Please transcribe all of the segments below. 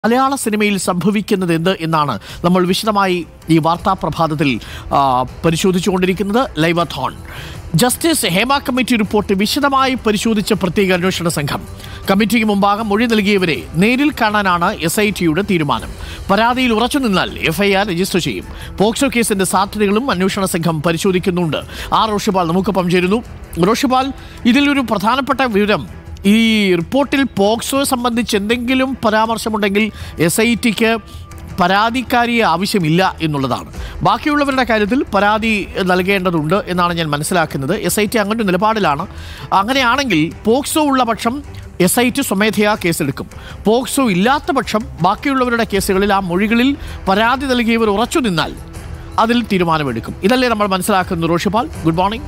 മലയാള സിനിമയിൽ സംഭവിക്കുന്നത് എന്ത് എന്നാണ് നമ്മൾ വിശദമായി ഈ വാർത്താ പ്രഭാതത്തിൽ ആ, പരിശോധിച്ചുകൊണ്ടിരിക്കുന്നത് livethon justice Hema committee report വിശദമായി പരിശോധിച്ച പ്രത്യേക അന്വേഷണ സംഘം കമ്മിറ്റിക്ക് മുമ്പാകെ മൊഴി നൽകിയവരെ നേരിൽ കാണാനാണ് എസ് ഐ ടിയുടെ തീരുമാനം പരാതിയിൽ ഉറച്ചു നിന്നാൽ എഫ്ഐആർ രജിസ്റ്റർ ചെയ്യും പോക്സോ കേസിന്റെ സാധ്യതകളും അന്വേഷണ സംഘം പരിശോധിക്കുന്നുണ്ട് ആർ റോഷിപാൽ നമുക്കൊപ്പം ചേരുന്നു റോഷിപാൽ ഇതിലൊരു പ്രധാനപ്പെട്ട വിവരം ഈ റിപ്പോർട്ടിൽ പോക്സോ സംബന്ധിച്ച് എന്തെങ്കിലും പരാമർശമുണ്ടെങ്കിൽ എസ് ഐ ടിക്ക് പരാതിക്കാരിയെ ആവശ്യമില്ല എന്നുള്ളതാണ് ബാക്കിയുള്ളവരുടെ കാര്യത്തിൽ പരാതി നൽകേണ്ടതുണ്ട് എന്നാണ് ഞാൻ മനസ്സിലാക്കുന്നത് എസ് ഐ ടി അങ്ങനെ നിലപാടിലാണ് അങ്ങനെയാണെങ്കിൽ പോക്സോ ഉള്ള പക്ഷം എസ് ഐ ടി സ്വമേധയാ കേസെടുക്കും പോക്സോ ഇല്ലാത്ത പക്ഷം ബാക്കിയുള്ളവരുടെ കേസുകളിൽ ആ മൊഴികളിൽ പരാതി നൽകിയവർ ഉറച്ചു നിന്നാൽ അതിൽ തീരുമാനമെടുക്കും ഇതല്ലേ നമ്മൾ മനസ്സിലാക്കുന്നത് റോഷിപാൽ ഗുഡ് മോർണിംഗ്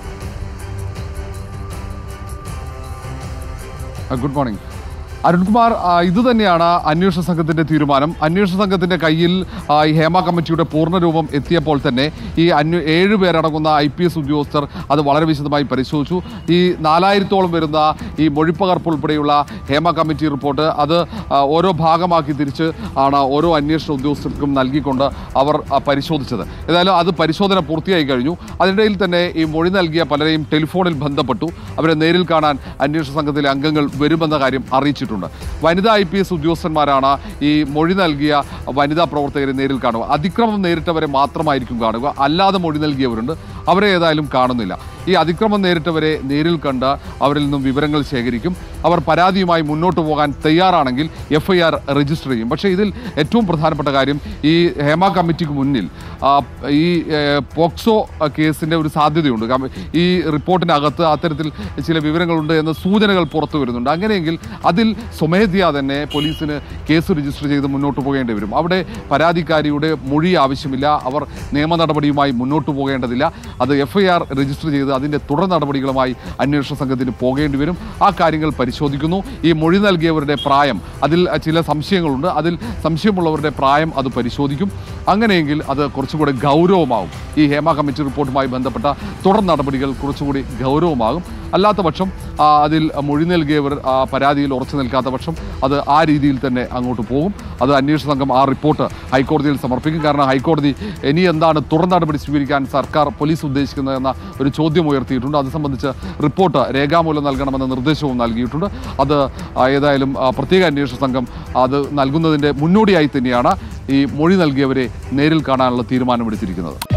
ആ, ഗുഡ് മോർണിംഗ് അരുൺകുമാർ ആ, ഇത് തന്നെയാണ് അന്വേഷണ സംഘത്തിന്റെ തീരുമാനം അന്വേഷണ സംഘത്തിന്റെ കയ്യിൽ ആ, ഈ ഹേമ കമ്മിറ്റിയുടെ പൂർണ്ണരൂപം എത്തിയപ്പോൾ തന്നെ ഈ അന്വ ഏഴ് പേരടങ്ങുന്ന ഐ പി എസ് ഉദ്യോഗസ്ഥർ അത് വളരെ വിശദമായി പരിശോധിച്ചു ഈ നാലായിരത്തോളം വരുന്ന ഈ മൊഴിപ്പകർപ്പ് ഉൾപ്പെടെയുള്ള ഹേമ കമ്മിറ്റി റിപ്പോർട്ട് അത് ആ, ഓരോ ഭാഗമാക്കി തിരിച്ച് ആണ് ഓരോ അന്വേഷണ ഉദ്യോഗസ്ഥർക്കും നൽകിക്കൊണ്ട് അവർ ആ, പരിശോധിച്ചത് ഏതായാലും അത് പരിശോധന പൂർത്തിയായി കഴിഞ്ഞു അതിനിടയിൽ തന്നെ ഈ മൊഴി നൽകിയ പലരെയും ടെലിഫോണിൽ ബന്ധപ്പെട്ടു അവരെ നേരിൽ കാണാൻ അന്വേഷണ സംഘത്തിലെ അംഗങ്ങൾ വരുമെന്ന കാര്യം അറിയിച്ചിട്ടുണ്ട് വനിതാ ഐ പി എസ് ഉദ്യോഗസ്ഥന്മാരാണ് ഈ മൊഴി നൽകിയ വനിതാ പ്രവർത്തകരെ നേരിൽ കാണുക അതിക്രമം നേരിട്ടവരെ മാത്രമായിരിക്കും കാണുക അല്ലാതെ മൊഴി നൽകിയവരുണ്ട് അവരെ ഏതായാലും കാണുന്നില്ല ഈ അതിക്രമം നേരിട്ടവരെ നേരിൽ കണ്ട് അവരിൽ നിന്നും വിവരങ്ങൾ ശേഖരിക്കും അവർ പരാതിയുമായി മുന്നോട്ട് പോകാൻ തയ്യാറാണെങ്കിൽ എഫ് ഐ ആർ രജിസ്റ്റർ ചെയ്യും പക്ഷേ ഇതിൽ ഏറ്റവും പ്രധാനപ്പെട്ട കാര്യം ഈ ഹേമ കമ്മിറ്റിക്ക് മുന്നിൽ ആ, ഈ ഏഹ്, പോക്സോ കേസിൻ്റെ ഒരു സാധ്യതയുണ്ട് കാരണം ഈ റിപ്പോർട്ടിനകത്ത് അത്തരത്തിൽ ചില വിവരങ്ങളുണ്ട് എന്ന സൂചനകൾ പുറത്തു വരുന്നുണ്ട് അങ്ങനെയെങ്കിൽ അതിൽ സ്വമേധയാ തന്നെ പോലീസിന് കേസ് രജിസ്റ്റർ ചെയ്ത് മുന്നോട്ട് പോകേണ്ടി വരും അവിടെ പരാതിക്കാരിയുടെ മൊഴി ആവശ്യമില്ല അവർ നിയമ നടപടിയുമായി മുന്നോട്ട് പോകേണ്ടതില്ല അത് എഫ് ഐ ആർ രജിസ്റ്റർ ചെയ്ത് അതിൻ്റെ തുടർ നടപടികളുമായി അന്വേഷണ സംഘത്തിന് പോകേണ്ടി വരും ആ കാര്യങ്ങൾ പരിശോധിക്കുന്നു ഈ മൊഴി നൽകിയവരുടെ പ്രായം അതിൽ ചില സംശയങ്ങളുണ്ട് അതിൽ സംശയമുള്ളവരുടെ പ്രായം അത് പരിശോധിക്കും അങ്ങനെയെങ്കിൽ അത് കുറച്ചുകൂടി ഗൗരവമാകും ഈ ഹേമ കമ്മിറ്റി റിപ്പോർട്ടുമായി ബന്ധപ്പെട്ട തുടർ നടപടികൾ കുറച്ചുകൂടി ഗൗരവമാകും അല്ലാത്ത പക്ഷം ആ, അതിൽ മൊഴി നൽകിയവർ ആ, പരാതിയിൽ ഉറച്ചു നിൽക്കാത്ത പക്ഷം അത് ആ രീതിയിൽ തന്നെ അങ്ങോട്ട് പോകും അത് അന്വേഷണ സംഘം ആ റിപ്പോർട്ട് ഹൈക്കോടതിയിൽ സമർപ്പിക്കും കാരണം ഹൈക്കോടതി ഇനി എന്താണ് തുടർ നടപടി സ്വീകരിക്കാൻ സർക്കാർ പോലീസ് ഉദ്ദേശിക്കുന്നതെന്ന ഒരു ചോദ്യം ഉയർത്തിയിട്ടുണ്ട് അത് സംബന്ധിച്ച് റിപ്പോർട്ട് രേഖാമൂലം നൽകണമെന്ന നിർദ്ദേശവും നൽകിയിട്ടുണ്ട് അത് ആ, ഏതായാലും ആ, പ്രത്യേക അന്വേഷണ സംഘം അത് നൽകുന്നതിൻ്റെ മുന്നോടിയായി തന്നെയാണ് ഈ മൊഴി നൽകിയവരെ നേരിൽ കാണാനുള്ള തീരുമാനമെടുത്തിരിക്കുന്നത്